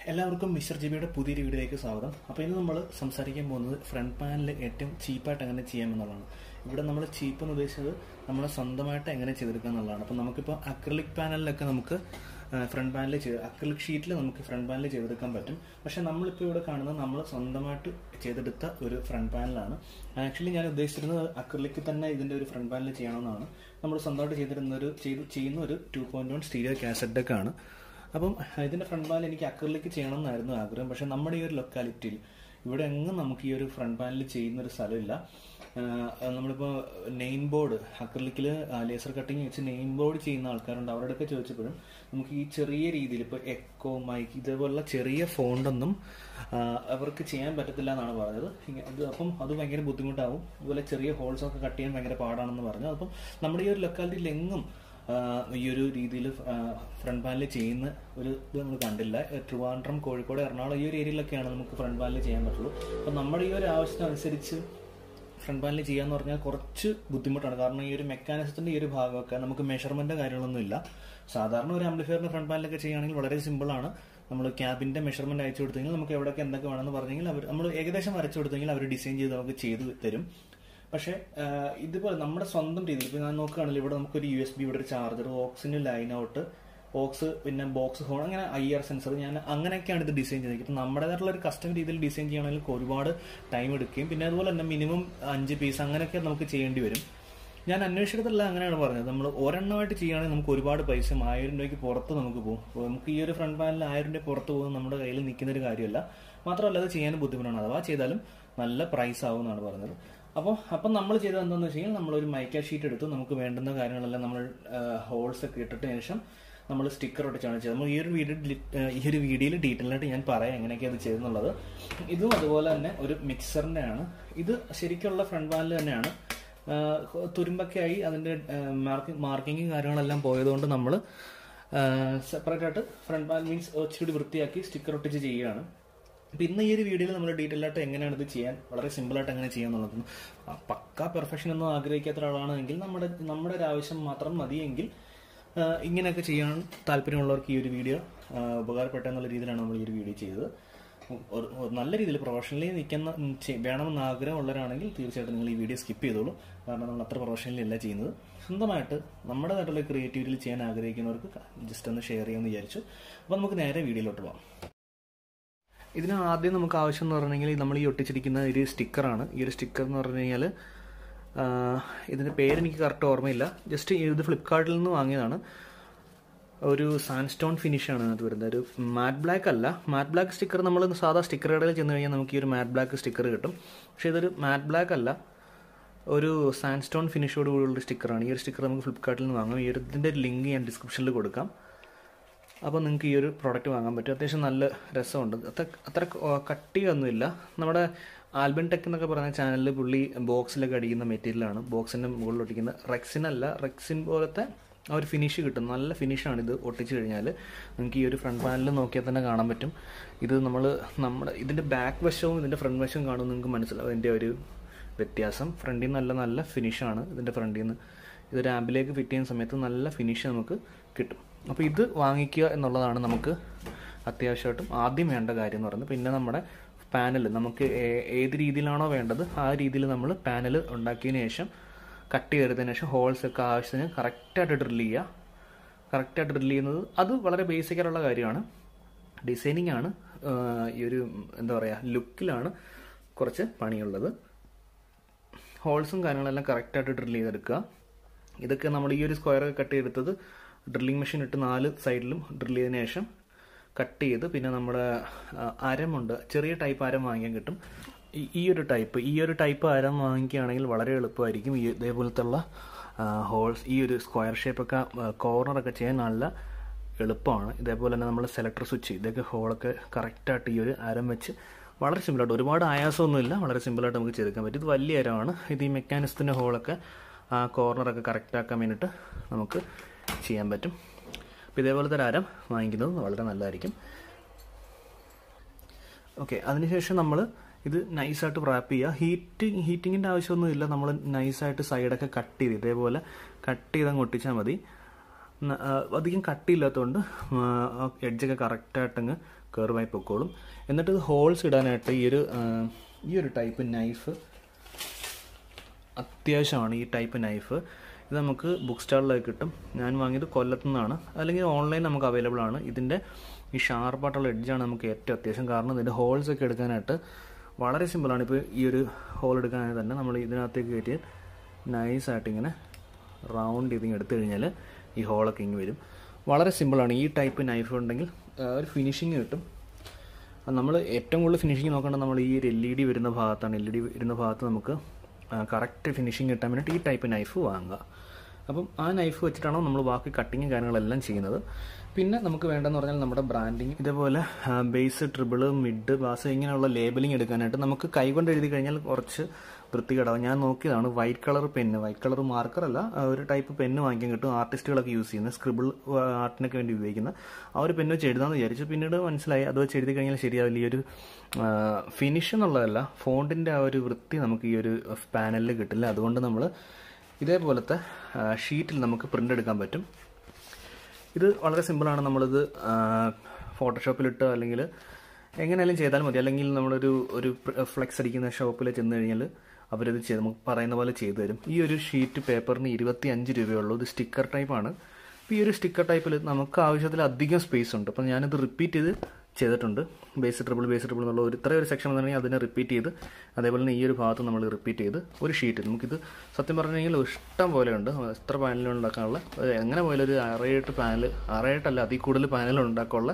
എല്ലാവർക്കും മിസ്റ്റർ ജിബിയുടെ പുതിയൊരു വീഡിയോയിലേക്ക് സ്വാഗതം അപ്പോൾ ഇന്ന് നമ്മൾ സംസാരിക്കാൻ പോകുന്നത് ഫ്രണ്ട് പാനൽ ഏറ്റവും ചീപ്പായിട്ട് എങ്ങനെ ചെയ്യാമെന്നുള്ളതാണ് ഇവിടെ നമ്മൾ ചീപ്പ് എന്ന് ഉദ്ദേശിച്ചത് നമ്മൾ സ്വന്തമായിട്ട് എങ്ങനെ ചെയ്തെടുക്കുക എന്നുള്ളതാണ് അപ്പോൾ നമുക്കിപ്പോൾ അക്രലിക് പാനലിലൊക്കെ നമുക്ക് ഫ്രണ്ട് പാനൽ ചെയ്ത് അക്രലിക് ഷീറ്റിൽ നമുക്ക് ഫ്രണ്ട് പാനൽ ചെയ്തെടുക്കാൻ പറ്റും പക്ഷേ നമ്മളിപ്പോൾ ഇവിടെ കാണുന്നത് നമ്മൾ സ്വന്തമായിട്ട് ചെയ്തെടുത്ത ഒരു ഫ്രണ്ട് പാനലാണ് ആക്ച്വലി ഞാൻ ഉദ്ദേശിച്ചിരുന്നത് അക്രലിക്ക് തന്നെ ഇതിൻ്റെ ഒരു ഫ്രണ്ട് പാനൽ ചെയ്യണമെന്നാണ് നമ്മൾ സ്വന്തമായിട്ട് ചെയ്തിരുന്ന ഒരു ചെയ്ത് ചെയ്യുന്ന ഒരു two point one stereo cassette ഡെക്കാണ് അപ്പം ഇതിന്റെ ഫ്രണ്ട് പാനൽ എനിക്ക് അക്രലിക്ക് ചെയ്യണം എന്നായിരുന്നു ആഗ്രഹം പക്ഷെ നമ്മുടെ ഈ ഒരു ലൊക്കാലിറ്റിയിൽ ഇവിടെ എങ്ങും നമുക്ക് ഈ ഒരു ഫ്രണ്ട് പാനൽ ചെയ്യുന്ന ഒരു സ്ഥലമില്ല ആഹ് നമ്മളിപ്പോൾ നെയിം ബോർഡ് അക്രലിക്കിൽ ലേസർ കട്ടിങ് വെച്ച് നെയിം ബോർഡ് ചെയ്യുന്ന ആൾക്കാരുണ്ട് അവരോടൊക്കെ ചോദിച്ചപ്പോഴും നമുക്ക് ഈ ചെറിയ രീതിയിൽ ഇപ്പോൾ എക്കോ മൈക്ക് ഇതേപോലുള്ള ചെറിയ ഫോണ്ടൊന്നും ആഹ് അവർക്ക് ചെയ്യാൻ പറ്റത്തില്ല എന്നാണ് പറഞ്ഞത് ഇങ്ങ- അത് അപ്പം അത് ഭയങ്കര ബുദ്ധിമുട്ടാവും അതുപോലെ ചെറിയ ഹോൾസ് ഒക്കെ കട്ട് ചെയ്യാൻ ഭയങ്കര പാടാണെന്ന് പറഞ്ഞു അപ്പം നമ്മുടെ ഈ ഒരു ലൊക്കാലിറ്റിയിൽ എങ്ങും ആഹ് ഈ ഒരു രീതിയിൽ ഫ്രണ്ട് പാനൽ ചെയ്യുന്ന ഒരു ഇത് നമ്മൾ കണ്ടില്ല ട്രിവാൻഡ്രം കോഴിക്കോട് എറണാകുളം ഈ ഒരു ഏരിയയിലൊക്കെയാണ് നമുക്ക് ഫ്രണ്ട് പാനൽ ചെയ്യാൻ പറ്റുള്ളൂ അപ്പം നമ്മുടെ ഈ ഒരു ആവശ്യത്തിനനുസരിച്ച് ഫ്രണ്ട് പാനൽ ചെയ്യാന്ന് പറഞ്ഞാൽ കുറച്ച് ബുദ്ധിമുട്ടാണ് കാരണം ഈ ഒരു മെക്കാനിസത്തിന്റെ ഈ ഒരു ഭാഗമൊക്കെ നമുക്ക് മെഷർമെന്റ് കാര്യങ്ങളൊന്നും ഇല്ല സാധാരണ ഒരു ആംപ്ലിഫയറിന്റെ ഫ്രണ്ട് പാനലൊക്കെ ചെയ്യുകയാണെങ്കിൽ വളരെ സിമ്പിളാണ് നമ്മൾ ക്യാബിന്റെ മെഷർമെന്റ് അയച്ചു കൊടുത്തെങ്കിൽ നമുക്ക് എവിടെയൊക്കെ എന്തൊക്കെ വേണമെന്ന് പറഞ്ഞെങ്കിൽ അവർ നമ്മൾ ഏകദേശം വരച്ചു കൊടുത്തെങ്കിൽ അവർ ഡിസൈൻ ചെയ്ത് നമുക്ക് ചെയ്ത് തരും പക്ഷേ ആഹ് ഇതുപോലെ നമ്മുടെ സ്വന്തം രീതിയിൽ ഇപ്പോൾ ഞാൻ നോക്കുകയാണെങ്കിൽ ഇവിടെ നമുക്കൊരു യു എസ് ബി ഇവിടെ ഒരു ചാർജർ ഓക്സിന് ലൈൻ ഔട്ട് ഓക്സ് പിന്നെ ബോക്സ് ഹോൺ അങ്ങനെ ഐ ആർ സെൻസർ ഞാൻ അങ്ങനെയൊക്കെയാണ് ഇത് ഡിസൈൻ ചെയ്തത് ഇപ്പം നമ്മുടേതായിട്ടുള്ള ഒരു കസ്റ്റം രീതിയിൽ ഡിസൈൻ ചെയ്യണമെങ്കിൽ ഒരുപാട് ടൈം എടുക്കുകയും പിന്നെ അതുപോലെ തന്നെ മിനിമം അഞ്ച് പീസ് അങ്ങനെയൊക്കെ നമുക്ക് ചെയ്യേണ്ടി വരും ഞാൻ അന്വേഷിച്ചിടത്തല്ല അങ്ങനെയാണ് പറഞ്ഞത് നമ്മൾ ഒരെണ്ണമായിട്ട് ചെയ്യുകയാണെങ്കിൽ നമുക്ക് ഒരുപാട് പൈസ ആയിരം രൂപയ്ക്ക് പുറത്ത് നമുക്ക് പോകും അപ്പോൾ നമുക്ക് ഈ ഒരു ഫ്രണ്ട് പാനലിൽ ആയിരം രൂപ പുറത്ത് പോകുന്നത് നമ്മുടെ കയ്യിൽ നിൽക്കുന്ന ഒരു കാര്യമല്ല മാത്രമല്ല അത് ചെയ്യാൻ ബുദ്ധിമുട്ടാണ് അഥവാ ചെയ്താലും നല്ല പ്രൈസ് ആവും എന്നാണ് പറഞ്ഞത് അപ്പോൾ അപ്പം നമ്മൾ ചെയ്തത് എന്താണെന്ന് വെച്ച് കഴിഞ്ഞാൽ നമ്മളൊരു മൈക്ക ഷീറ്റ് എടുത്ത് നമുക്ക് വേണ്ടുന്ന കാര്യങ്ങളെല്ലാം നമ്മൾ ഹോൾസ് ഒക്കെ ഇട്ടിട്ടതിന് ശേഷം നമ്മൾ സ്റ്റിക്കർ ഒട്ടിച്ചാണ് ചെയ്തത് നമ്മൾ ഈ ഒരു വീഡിയോ ഈ ഒരു വീഡിയോയിൽ ഡീറ്റെയിൽ ആയിട്ട് ഞാൻ പറയാം എങ്ങനെയൊക്കെയാണ് അത് ചെയ്തെന്നുള്ളത് ഇതും അതുപോലെ തന്നെ ഒരു മിക്സറിന്റെ ആണ് ഇത് ശരിക്കുള്ള ഫ്രണ്ട് പാനൽ തന്നെയാണ് ആഹ് തുരുമ്പൊക്കെ ആയി അതിന്റെ മാർക്കിംഗ് മാർക്കിങ്ങും കാര്യങ്ങളെല്ലാം പോയതുകൊണ്ട് നമ്മൾ സെപ്പറേറ്റ് ആയിട്ട് ഫ്രണ്ട് പാനൽ മീൻസ് ഇച്ചിരി വൃത്തിയാക്കി സ്റ്റിക്കർ ഒട്ടിച്ച് ചെയ്യുകയാണ് അപ്പൊ ഇന്ന് ഈ ഒരു വീഡിയോയിൽ നമ്മൾ ഡീറ്റെയിൽ ആയിട്ട് എങ്ങനെയാണ് ഇത് ചെയ്യാൻ വളരെ സിമ്പിൾ ആയിട്ട് എങ്ങനെ ചെയ്യാന്നുള്ളത് ആ, പക്കാ പെർഫെക്ഷൻ ഒന്നും ആഗ്രഹിക്കാത്ത ഒരാളാണെങ്കിൽ നമ്മുടെ നമ്മുടെ ഒരു ആവശ്യം മാത്രം മതിയെങ്കിൽ ആ, ഇങ്ങനെയൊക്കെ ചെയ്യാൻ താല്പര്യമുള്ളവർക്ക് ഈ ഒരു വീഡിയോ ഉപകാരപ്പെട്ട എന്നുള്ള രീതിയിലാണ് നമ്മൾ ഈ ഒരു വീഡിയോ ചെയ്തത് ഒരു ഒരു നല്ല രീതിയിൽ പ്രൊഫഷണലി നിൽക്കുന്ന ഉം, ചെ- വേണമെന്ന് ആഗ്രഹമുള്ളവരാണെങ്കിൽ തീർച്ചയായിട്ടും നിങ്ങൾ ഈ വീഡിയോ സ്കിപ്പ് ചെയ്തോളൂ കാരണം നമ്മൾ അത്ര പ്രൊഫഷണലി അല്ല ചെയ്യുന്നത് സ്വന്തമായിട്ട് നമ്മുടേതായിട്ടുള്ള ക്രിയേറ്റിവിറ്റിയിൽ ചെയ്യാൻ ആഗ്രഹിക്കുന്നവർക്ക് ജസ്റ്റ് ഒന്ന് ഷെയർ ചെയ്യാമെന്ന് വിചാരിച്ചു അപ്പോൾ നമുക്ക് നേരെ വീഡിയോയിലോട്ട് പോകാം ഇതിന് ആദ്യം നമുക്ക് ആവശ്യം എന്ന് പറഞ്ഞെങ്കിൽ നമ്മൾ ഈ ഒട്ടിച്ചിരിക്കുന്ന ഒരു സ്റ്റിക്കറാണ് ഈ ഒരു സ്റ്റിക്കർ എന്ന് പറഞ്ഞു കഴിഞ്ഞാൽ ഇതിൻ്റെ പേരെനിക്ക് കറക്റ്റ് ഓർമ്മയില്ല ജസ്റ്റ് ഇത് ഫ്ലിപ്കാർട്ടിൽ നിന്ന് വാങ്ങിയതാണ് ഒരു സാൻസ്റ്റോൺ ഫിനിഷാണ് അത് വരുന്നത് ഒരു മാറ്റ് ബ്ലാക്ക് അല്ല മാറ്റ് ബ്ലാക്ക് സ്റ്റിക്കർ നമ്മൾ സാധാ സ്റ്റിക്കർ കടയിൽ ചെന്ന് കഴിഞ്ഞാൽ നമുക്ക് ഈ ഒരു മാറ്റ് ബ്ലാക്ക് സ്റ്റിക്കർ കിട്ടും പക്ഷേ ഇതൊരു മാറ്റ് ബ്ലാക്ക് അല്ല ഒരു സാൻസ്റ്റോൺ ഫിനിഷോട് കൂടിയുള്ള സ്റ്റിക്കറാണ് ഈ ഒരു സ്റ്റിക്കർ നമുക്ക് ഫ്ലിപ്കാർട്ടിൽ നിന്ന് വാങ്ങാം ഈ ഒരു ഇതിൻ്റെ ലിങ്ക് ഞാൻ ഡിസ്ക്രിപ്ഷനിൽ കൊടുക്കാം അപ്പോൾ നിങ്ങൾക്ക് ഈ ഒരു പ്രോഡക്റ്റ് വാങ്ങാൻ പറ്റും അത്യാവശ്യം നല്ല രസമുണ്ട് അത്ര അത്ര കട്ടിയൊന്നുമില്ല നമ്മുടെ ആൽബൻ ടെക് എന്നൊക്കെ പറയുന്ന ചാനലിൽ പുള്ളി ബോക്സിലൊക്കെ അടിക്കുന്ന മെറ്റീരിയലാണ് ബോക്സിൻ്റെ മുകളിൽ ഒട്ടിക്കുന്ന റെക്സിനല്ല റെക്സിൻ പോലത്തെ ആ ഒരു ഫിനിഷ് കിട്ടും നല്ല ഫിനിഷാണ് ഇത് ഒട്ടിച്ച് കഴിഞ്ഞാൽ നിങ്ങൾക്ക് ഈ ഒരു ഫ്രണ്ട് പാനലിൽ നോക്കിയാൽ തന്നെ കാണാൻ പറ്റും ഇത് നമ്മൾ നമ്മുടെ ഇതിൻ്റെ ബാക്ക് വശവും ഇതിൻ്റെ ഫ്രണ്ട് വശവും കാണുമ്പോൾ നിങ്ങൾക്ക് മനസ്സിലാവും അതിൻ്റെ ഒരു വ്യത്യാസം ഫ്രണ്ടിൽ നിന്ന് നല്ല നല്ല ഫിനിഷാണ് ഇതിൻ്റെ ഫ്രണ്ടിൽ നിന്ന് ഇതൊരു ആമ്പിലേക്ക് ഫിറ്റ് ചെയ്യുന്ന സമയത്ത് നല്ല ഫിനിഷ് നമുക്ക് കിട്ടും അപ്പോൾ ഇത് വാങ്ങിക്കുക എന്നുള്ളതാണ് നമുക്ക് അത്യാവശ്യമായിട്ടും ആദ്യം വേണ്ട കാര്യം എന്ന് പറയുന്നത് പിന്നെ നമ്മുടെ പാനൽ നമുക്ക് ഏ- ഏത് രീതിയിലാണോ വേണ്ടത് ആ രീതിയിൽ നമ്മൾ പാനൽ ഉണ്ടാക്കിയതിന് ശേഷം കട്ട് ചെയ്തതിന് ശേഷം ഹോൾസ് ഒക്കെ ആവശ്യത്തിന് കറക്റ്റായിട്ട് ഡ്രിൽ ചെയ്യുക കറക്റ്റായിട്ട് ഡ്രിൽ ചെയ്യുന്നത് അത് വളരെ ബേസിക് ആയിട്ടുള്ള കാര്യമാണ് ഡിസൈനിങ് ആണ് ആ, ഈ ഒരു എന്താ പറയുക ലുക്കിലാണ് കുറച്ച് പണിയുള്ളത് ഹോൾസും കാര്യങ്ങളെല്ലാം കറക്റ്റായിട്ട് ഡ്രിൽ ചെയ്തെടുക്കുക ഇതൊക്കെ നമ്മൾ ഈ ഒരു സ്ക്വയർ കട്ട് ചെയ്തെടുത്തത് ഡ്രില്ലിംഗ് മെഷീൻ ഇട്ട് നാല് സൈഡിലും ഡ്രിൽ ചെയ്തതിന് ശേഷം കട്ട് ചെയ്ത് പിന്നെ നമ്മുടെ ആ, അരമുണ്ട് ചെറിയ ടൈപ്പ് അരം വാങ്ങിക്കാൻ കിട്ടും ഈ- ഈ ഒരു ടൈപ്പ് ഈ ഒരു ടൈപ്പ് അരം വാങ്ങിക്കുകയാണെങ്കിൽ വളരെ എളുപ്പമായിരിക്കും ഈ ഇതേപോലത്തെ ഉള്ള ഹോൾസ് ഈ ഒരു സ്ക്വയർ ഷേപ്പൊക്കെ കോർണറൊക്കെ ചെയ്യാൻ നല്ല എളുപ്പമാണ് ഇതേപോലെ തന്നെ നമ്മൾ സെലക്ടർ സ്വിച്ച് ഇതൊക്കെ ഹോളൊക്കെ കറക്റ്റായിട്ട് ഈ ഒരു അരം വെച്ച് വളരെ സിമ്പിളായിട്ട് ഒരുപാട് ആയാസമൊന്നുമില്ല വളരെ സിമ്പിളായിട്ട് നമുക്ക് ചെയ്തെടുക്കാൻ പറ്റും ഇത് വലിയ അരമാണ് ഇത് ഈ മെക്കാനിസത്തിൻ്റെ ഹോളൊക്കെ ആ കോർണറൊക്കെ കറക്റ്റ് ആക്കാൻ വേണ്ടിയിട്ട് നമുക്ക് ചെയ്യാൻ പറ്റും അപ്പോൾ ഇതേപോലത്തെ ഒരു അരം വാങ്ങിക്കുന്നത് വളരെ നല്ലതായിരിക്കും ഓക്കെ അതിനുശേഷം നമ്മൾ ഇത് നൈസായിട്ട് റാപ്പ് ചെയ്യുക ഹീറ്റിംഗ് ഹീറ്റിങ്ങിൻ്റെ ആവശ്യമൊന്നുമില്ല നമ്മൾ നൈസായിട്ട് സൈഡൊക്കെ കട്ട് ചെയ്ത് ഇതേപോലെ കട്ട് ചെയ്ത് അങ്ങ് ഒട്ടിച്ചാൽ മതി ന- ആ, അധികം കട്ടിയില്ലാത്തതുകൊണ്ട് എഡ്ജൊക്കെ കറക്റ്റായിട്ടങ്ങ് കർവായി പൊക്കോളും എന്നിട്ട് ഇത് ഹോൾസ് ഇടാനായിട്ട് ഈ ഒരു ആ, ഈ ഒരു ടൈപ്പ് നൈഫ് അത്യാവശ്യമാണ് ഈ ടൈപ്പ് നൈഫ് ഇത് നമുക്ക് ബുക്ക് സ്റ്റാളിലൊക്കെ കിട്ടും ഞാൻ വാങ്ങിയത് കൊല്ലത്തു നിന്നാണ് അല്ലെങ്കിൽ ഓൺലൈൻ നമുക്ക് അവൈലബിൾ ആണ് ഇതിൻ്റെ ഈ ഷാർപ്പായിട്ടുള്ള എഡ്ജാണ് നമുക്ക് ഏറ്റവും അത്യാവശ്യം കാരണം ഇതിൻ്റെ ഹോൾസ് ഒക്കെ എടുക്കാനായിട്ട് വളരെ സിമ്പിളാണ് ഇപ്പോൾ ഈ ഒരു ഹോൾ എടുക്കാനായി തന്നെ നമ്മൾ ഇതിനകത്തേക്ക് കയറ്റി നൈസായിട്ട് ഇങ്ങനെ റൗണ്ട് ചെയ്തിങ്ങനെ എടുത്തു കഴിഞ്ഞാൽ ഈ ഹോളൊക്കെ ഇങ്ങ് വരും വളരെ സിമ്പിളാണ് ഈ ടൈപ്പ് നൈഫ് ഉണ്ടെങ്കിൽ ആ, ഒരു ഫിനിഷിങ് കിട്ടും നമ്മൾ ഏറ്റവും കൂടുതൽ ഫിനിഷിങ് നോക്കേണ്ടത് നമ്മൾ ഈ ഒരു എൽ ഇ ഡി വരുന്ന ഭാഗത്താണ് എൽ ഇ ഡി വരുന്ന ഭാഗത്ത് നമുക്ക് കറക്റ്റ് ഫിനിഷിങ് കിട്ടാൻ വേണ്ടിയിട്ട് ഈ ടൈപ്പ് നൈഫ് വാങ്ങുക അപ്പം ആ നൈഫ് വെച്ചിട്ടാണ് നമ്മൾ ബാക്കി കട്ടിങ്ങും കാര്യങ്ങളെല്ലാം ചെയ്യുന്നത് പിന്നെ നമുക്ക് വേണ്ടതെന്ന് പറഞ്ഞാൽ നമ്മുടെ ബ്രാൻഡിങ് ഇതേപോലെ ബേസ് ട്രിബിള് മിഡ് ബാസ് ഇങ്ങനെയുള്ള ലേബലിംഗ് എടുക്കാനായിട്ട് നമുക്ക് കൈകൊണ്ട് എഴുതി കഴിഞ്ഞാൽ കുറച്ച് വൃത്തികേടാവും ഞാൻ നോക്കിയതാണ് white colour pen white colour marker അല്ല ആ ഒരു ടൈപ്പ് പെന്ന് വാങ്ങിക്കാൻ കിട്ടും ആർട്ടിസ്റ്റുകളൊക്കെ യൂസ് ചെയ്യുന്ന സ്ക്രിബിൾ ആർട്ടിനൊക്കെ വേണ്ടി ഉപയോഗിക്കുന്ന ആ ഒരു പെന്ന് വെച്ച് എഴുതാമെന്ന് വിചാരിച്ചു പിന്നീട് മനസ്സിലായി അത് വെച്ച് എഴുതി കഴിഞ്ഞാൽ ശരിയാവില്ല ഈ ഒരു ഫിനിഷ് എന്നുള്ളതല്ല ഫോണ്ടിൻ്റെ ആ ഒരു വൃത്തി നമുക്ക് ഈ ഒരു പാനലിൽ കിട്ടില്ല അതുകൊണ്ട് നമ്മൾ ഇതേപോലത്തെ ഷീറ്റിൽ നമുക്ക് പ്രിൻ്റ് എടുക്കാൻ പറ്റും ഇത് വളരെ സിമ്പിളാണ് നമ്മളിത് ഫോട്ടോഷോപ്പിലിട്ട് അല്ലെങ്കിൽ എങ്ങനെയാലും ചെയ്താൽ മതി അല്ലെങ്കിൽ നമ്മളൊരു ഒരു ഫ്ലെക്സ് അടിക്കുന്ന ഷോപ്പിൽ ചെന്ന് കഴിഞ്ഞാൽ അവരത് ചെയ്ത് നമുക്ക് പറയുന്ന പോലെ ചെയ്തു തരും ഈ ഒരു ഷീറ്റ് പേപ്പറിന് ഇരുപത്തി അഞ്ച് രൂപയുള്ളൂ ഇത് സ്റ്റിക്കർ ടൈപ്പാണ് അപ്പോൾ ഈ ഒരു സ്റ്റിക്കർ ടൈപ്പിൽ നമുക്ക് ആവശ്യത്തിലധികം സ്പേസ് ഉണ്ട് അപ്പോൾ ഞാനിത് റിപ്പീറ്റ് ചെയ്ത് ചെയ്തിട്ടുണ്ട് ബേസ് ട്രിപ്പിൾ ബേസ് ട്രിപ്പിൾ എന്നുള്ള ഒരു ഇത്രയും ഒരു സെക്ഷൻ വന്നിട്ടുണ്ടെങ്കിൽ അതിനെ റിപ്പീറ്റ് ചെയ്ത് അതേപോലെ തന്നെ ഈ ഒരു ഭാഗത്ത് നമ്മൾ റിപ്പീറ്റ് ചെയ്ത് ഒരു ഷീറ്റ് നമുക്കിത് സത്യം പറഞ്ഞു കഴിഞ്ഞാൽ ഇഷ്ടം പോലെ ഉണ്ട് എത്ര പാനൽ ഉണ്ടാക്കാനുള്ള ഒരു എങ്ങനെ പോയാലും ഒരു അറേട്ട് പാനൽ അറേട്ടല്ല അതിൽ കൂടുതൽ പാനൽ ഉണ്ടാക്കാനുള്ള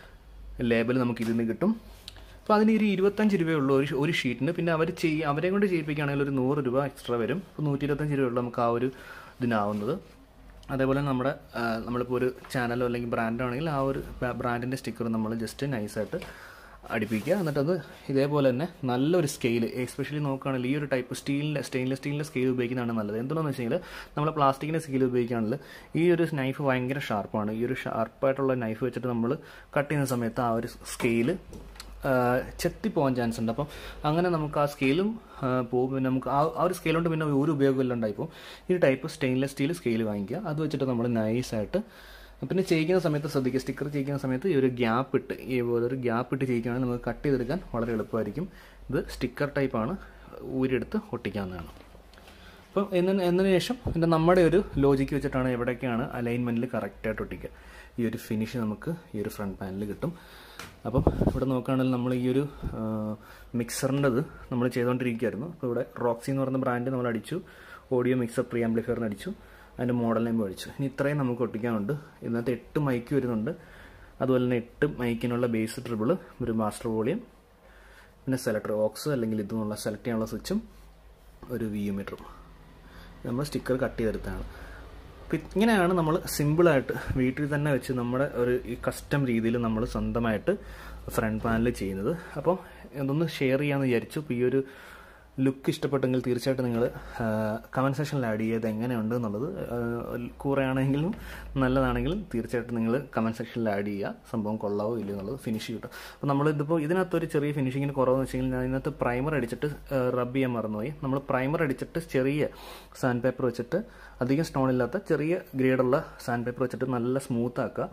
ലേബൽ നമുക്ക് ഇതിൽ നിന്ന് കിട്ടും അപ്പോൾ അതിന് ഒരു ഇരുപത്തഞ്ച് രൂപയുള്ളൂ ഒരു ഒരു ഷീറ്റിന് പിന്നെ അവർ ചെയ്യ അവരെ കൊണ്ട് ചെയ്യിപ്പിക്കുകയാണെങ്കിൽ ഒരു നൂറ് രൂപ എക്സ്ട്രാ വരും അപ്പോൾ നൂറ്റി ഇരുപത്തഞ്ച് രൂപയുള്ളൂ നമുക്ക് ആ ഒരു ഇതിനാവുന്നത് അതേപോലെ നമ്മുടെ ആ, നമ്മളിപ്പോൾ ഒരു ചാനലോ അല്ലെങ്കിൽ ബ്രാൻഡോ ആണെങ്കിൽ ആ ഒരു ബ്രാൻഡിൻ്റെ സ്റ്റിക്കർ നമ്മൾ ജസ്റ്റ് നൈസായിട്ട് അടുപ്പിക്കുക എന്നിട്ട് അത് ഇതേപോലെ തന്നെ നല്ലൊരു സ്കെയിൽ എസ്പെഷ്യലി നോക്കുകയാണെങ്കിൽ ഈ ഒരു ടൈപ്പ് സ്റ്റീലിൻ്റെ സ്റ്റെയിൻലെസ് സ്റ്റീലിൻ്റെ സ്കെയിൽ ഉപയോഗിക്കുന്നതാണ് നല്ലത് എന്തുകൊണ്ടെന്ന് വെച്ച് കഴിഞ്ഞാൽ നമ്മൾ പ്ലാസ്റ്റിക്കിൻ്റെ സ്കെയിൽ ഉപയോഗിക്കുകയാണെങ്കിൽ ഈ ഒരു നൈഫ് ഭയങ്കര ഷാർപ്പാണ് ഈ ഒരു ഷാർപ്പായിട്ടുള്ള നൈഫ് വെച്ചിട്ട് നമ്മൾ കട്ട് ചെയ്യുന്ന സമയത്ത് ആ ഒരു സ്കെയിൽ ചെത്തിപ്പോകാൻ ചാൻസ് ഉണ്ട് അപ്പം അങ്ങനെ നമുക്ക് ആ സ്കെയിലും പോകും പിന്നെ നമുക്ക് ആ ആ ഒരു സ്കെയിൽ കൊണ്ട് പിന്നെ ഒരു ഉപയോഗം ഉണ്ടായിപ്പോൾ ഈ ടൈപ്പ് സ്റ്റെയിൻലെസ് സ്റ്റീൽ സ്കെയിൽ വാങ്ങിക്കുക അത് വെച്ചിട്ട് നമ്മൾ നൈസായിട്ട് പിന്നെ ചെയ്യിക്കുന്ന സമയത്ത് ശ്രദ്ധിക്കുക സ്റ്റിക്കർ ചെയ്യിക്കുന്ന സമയത്ത് ഈ ഒരു ഗ്യാപ്പ് ഇട്ട് ഈ പോലെ ഒരു ഗ്യാപ്പ് ഇട്ട് ചെയ്യിക്കുകയാണെങ്കിൽ നമുക്ക് കട്ട് ചെയ്തെടുക്കാൻ വളരെ എളുപ്പമായിരിക്കും ഇത് സ്റ്റിക്കർ ടൈപ്പാണ് ഊരിയെടുത്ത് ഒട്ടിക്കാവുന്നതാണ് അപ്പം എന്നതിന് എന്നതിന് ശേഷം പിന്നെ നമ്മുടെ ഒരു ലോജിക്ക് വെച്ചിട്ടാണ് എവിടെയൊക്കെയാണ് അലൈൻമെൻറ്റിൽ കറക്റ്റായിട്ട് ഒട്ടിക്കുക ഈ ഒരു ഫിനിഷ് നമുക്ക് ഈ ഒരു ഫ്രണ്ട് പാനലിൽ കിട്ടും അപ്പം ഇവിടെ നോക്കുകയാണെങ്കിൽ നമ്മൾ ഈ ഒരു മിക്സറിൻ്റെത് നമ്മൾ ചെയ്തുകൊണ്ടിരിക്കുകയായിരുന്നു അപ്പോൾ ഇവിടെ റോക്സി എന്ന് പറയുന്ന ബ്രാൻഡ് നമ്മൾ അടിച്ചു ഓഡിയോ മിക്സർ പ്രീ ആംപ്ലിഫയറിന് അടിച്ചു അതിൻ്റെ മോഡൽ നെയിം അടിച്ചു ഇനി ഇത്രയും നമുക്ക് ഒട്ടിക്കാനുണ്ട് ഇതിനകത്ത് എട്ട് മൈക്ക് വരുന്നുണ്ട് അതുപോലെ തന്നെ എട്ട് മൈക്കിനുള്ള ബേസ് ട്രിബിൾ ഒരു മാസ്റ്റർ വോളിയം പിന്നെ സെലക്ടർ ഓക്സ് അല്ലെങ്കിൽ ഇതുമുള്ള സെലക്ട് ചെയ്യാനുള്ള സ്വിച്ചും ഒരു വി മീറ്ററും നമ്മൾ സ്റ്റിക്കർ കട്ട് ചെയ്തെടുത്താണ് അപ്പം ഇങ്ങനെയാണ് നമ്മൾ സിമ്പിളായിട്ട് വീട്ടിൽ തന്നെ വെച്ച് നമ്മുടെ ഒരു ഈ കസ്റ്റം രീതിയിൽ നമ്മൾ സ്വന്തമായിട്ട് ഫ്രണ്ട് പാനൽ ചെയ്യുന്നത് അപ്പോൾ ഇതൊന്ന് ഷെയർ ചെയ്യാമെന്ന് വിചാരിച്ചു ഇപ്പോൾ ഈ ഒരു ലുക്ക് ഇഷ്ടപ്പെട്ടെങ്കിൽ തീർച്ചയായിട്ടും നിങ്ങൾ കമൻറ്റ് സെക്ഷനിൽ ആഡ് ചെയ്ത് എങ്ങനെയുണ്ട് എന്നുള്ളത് കൂറയാണെങ്കിലും നല്ലതാണെങ്കിലും തീർച്ചയായിട്ടും നിങ്ങൾ കമൻറ്റ് സെക്ഷനിൽ ആഡ് ചെയ്യുക സംഭവം കൊള്ളാവോ ഇല്ലയോ എന്നുള്ളത് ഫിനിഷ് കിട്ടും അപ്പോൾ നമ്മളിതിപ്പോൾ ഇതിനകത്തൊരു ചെറിയ ഫിനിഷിങ്ങിന് കുറവെന്ന് വെച്ച് കഴിഞ്ഞാൽ ഞാൻ ഇതിനകത്ത് പ്രൈമർ അടിച്ചിട്ട് റബ്ബ് ചെയ്യാൻ മറന്നുപോയി നമ്മൾ പ്രൈമർ അടിച്ചിട്ട് ചെറിയ സാൻഡ് പേപ്പർ വെച്ചിട്ട് അധികം സ്റ്റോൺ ഇല്ലാത്ത ചെറിയ ഗ്രേഡുള്ള സാൻഡ് പേപ്പർ വെച്ചിട്ട് നല്ല സ്മൂത്ത് ആക്കുക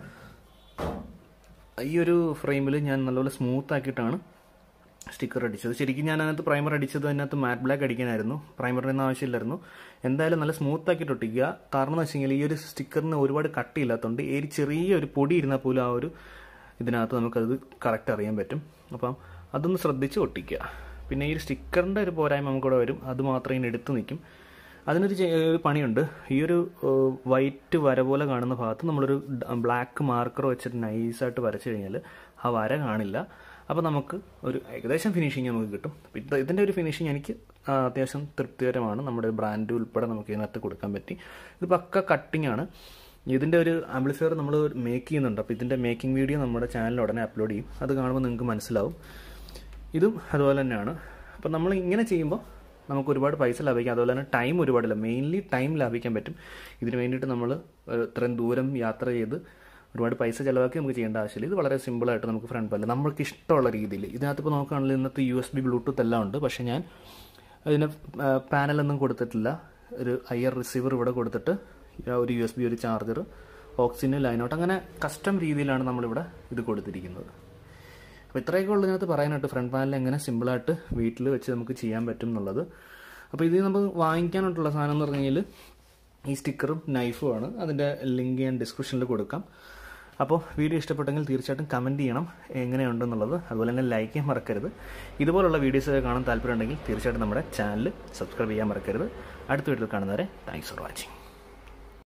ഈ ഒരു ഫ്രെയിമിൽ ഞാൻ നല്ലപോലെ സ്മൂത്ത് ആക്കിയിട്ടാണ് സ്റ്റിക്കർ അടിച്ചത് ശരിക്കും ഞാൻ അതിനകത്ത് പ്രൈമർ അടിച്ചത് അതിനകത്ത് മാറ്റ് ബ്ലാക്ക് അടിക്കാനായിരുന്നു പ്രൈമറിൻ്റെ ഒന്നും ആവശ്യമില്ലായിരുന്നു എന്തായാലും നല്ല സ്മൂത്ത് ആക്കിയിട്ട് ഒട്ടിക്കുക കാരണം എന്ന് വെച്ച് കഴിഞ്ഞാൽ ഈ ഒരു സ്റ്റിക്കറിന് ഒരുപാട് കട്ടിയില്ലാത്തതുകൊണ്ട് ഈ ഒരു ചെറിയ ഒരു പൊടി ഇരുന്നാൽ പോലും ആ ഒരു ഇതിനകത്ത് നമുക്കത് കറക്റ്റ് അറിയാൻ പറ്റും അപ്പം അതൊന്ന് ശ്രദ്ധിച്ച് ഒട്ടിക്കുക പിന്നെ ഈ ഒരു സ്റ്റിക്കറിൻ്റെ ഒരു പോരായ്മ നമുക്കിവിടെ വരും അത് മാത്രം ഇങ്ങനെ എടുത്ത് നിൽക്കും അതിനൊരു ചെ- ഒരു പണിയുണ്ട് ഈ ഒരു വൈറ്റ് വര പോലെ കാണുന്ന ഭാഗത്ത് നമ്മളൊരു ബ്ലാക്ക് മാർക്കർ വെച്ചിട്ട് നൈസായിട്ട് വരച്ചു കഴിഞ്ഞാൽ ആ വര കാണില്ല അപ്പോൾ നമുക്ക് ഒരു ഏകദേശം ഫിനിഷിങ് നമുക്ക് കിട്ടും ഇത് ഇതിൻ്റെ ഒരു ഫിനിഷിങ് എനിക്ക് ആ, അത്യാവശ്യം തൃപ്തികരമാണ് നമ്മുടെ ബ്രാൻഡ് ഉൾപ്പെടെ നമുക്ക് ഇതിനകത്ത് കൊടുക്കാൻ പറ്റി ഇത് പക്ക കട്ടിംഗ് ആണ് ഇതിൻ്റെ ഒരു ആംപ്ലിഫയർ നമ്മൾ മേക്ക് ചെയ്യുന്നുണ്ട് അപ്പോൾ ഇതിൻ്റെ മേക്കിംഗ് വീഡിയോ നമ്മുടെ ചാനലിൽ ഉടനെ അപ്ലോഡ് ചെയ്യും അത് കാണുമ്പോൾ നിങ്ങൾക്ക് മനസ്സിലാവും ഇതും അതുപോലെ തന്നെയാണ് അപ്പം നമ്മൾ ഇങ്ങനെ ചെയ്യുമ്പോൾ നമുക്ക് ഒരുപാട് പൈസ ലാഭിക്കാം അതുപോലെ തന്നെ ടൈം ഒരുപാടില്ല മെയിൻലി ടൈം ലാഭിക്കാൻ പറ്റും ഇതിന് വേണ്ടിയിട്ട് നമ്മൾ ഇത്രയും ദൂരം യാത്ര ചെയ്ത് ഒരുപാട് പൈസ ചിലവാക്കി നമുക്ക് ചെയ്യേണ്ട ആവശ്യമില്ല ഇത് വളരെ സിമ്പിളായിട്ട് നമുക്ക് ഫ്രണ്ട് പാനൽ നമുക്ക് ഇഷ്ടമുള്ള രീതിയിൽ ഇതിനകത്ത് ഇപ്പോൾ നോക്കുകയാണെങ്കിൽ ഇന്നത്തെ യു എസ് ബി ബ്ലൂടൂത്ത് എല്ലാം ഉണ്ട് പക്ഷേ ഞാൻ അതിന് പാനലൊന്നും കൊടുത്തിട്ടില്ല ഒരു ഐ ആർ റിസീവർ ഇവിടെ കൊടുത്തിട്ട് ഒരു യു എസ് ബി ഒരു ചാർജർ ഓക്സിജൻ ലൈനൗട്ട് അങ്ങനെ കസ്റ്റം രീതിയിലാണ് നമ്മളിവിടെ ഇത് കൊടുത്തിരിക്കുന്നത് അപ്പോൾ ഇത്രയൊക്കെ ഉള്ളൂ ഇതിനകത്ത് പറയാനായിട്ട് ഫ്രണ്ട് പാനൽ എങ്ങനെ സിമ്പിളായിട്ട് വീട്ടിൽ വെച്ച് നമുക്ക് ചെയ്യാൻ പറ്റും എന്നുള്ളത് അപ്പോൾ ഇത് നമുക്ക് വാങ്ങിക്കാനായിട്ടുള്ള സാധനം എന്ന് പറഞ്ഞു കഴിഞ്ഞാൽ ഈ സ്റ്റിക്കറും നൈഫും ആണ് അതിൻ്റെ ലിങ്ക് ഞാൻ ഡിസ്ക്രിപ്ഷനിൽ കൊടുക്കാം അപ്പോൾ വീഡിയോ ഇഷ്ടപ്പെട്ടെങ്കിൽ തീർച്ചയായിട്ടും കമൻറ്റ് ചെയ്യണം എങ്ങനെയുണ്ടെന്നുള്ളത് അതുപോലെ തന്നെ ലൈക്ക് ചെയ്യാൻ മറക്കരുത് ഇതുപോലുള്ള വീഡിയോസ് കാണാൻ താല്പര്യമുണ്ടെങ്കിൽ തീർച്ചയായിട്ടും നമ്മുടെ ചാനൽ സബ്സ്ക്രൈബ് ചെയ്യാൻ മറക്കരുത് അടുത്ത വീഡിയോയിൽ കാണുന്നവരെ താങ്ക്സ് ഫോർ വാച്ചിങ്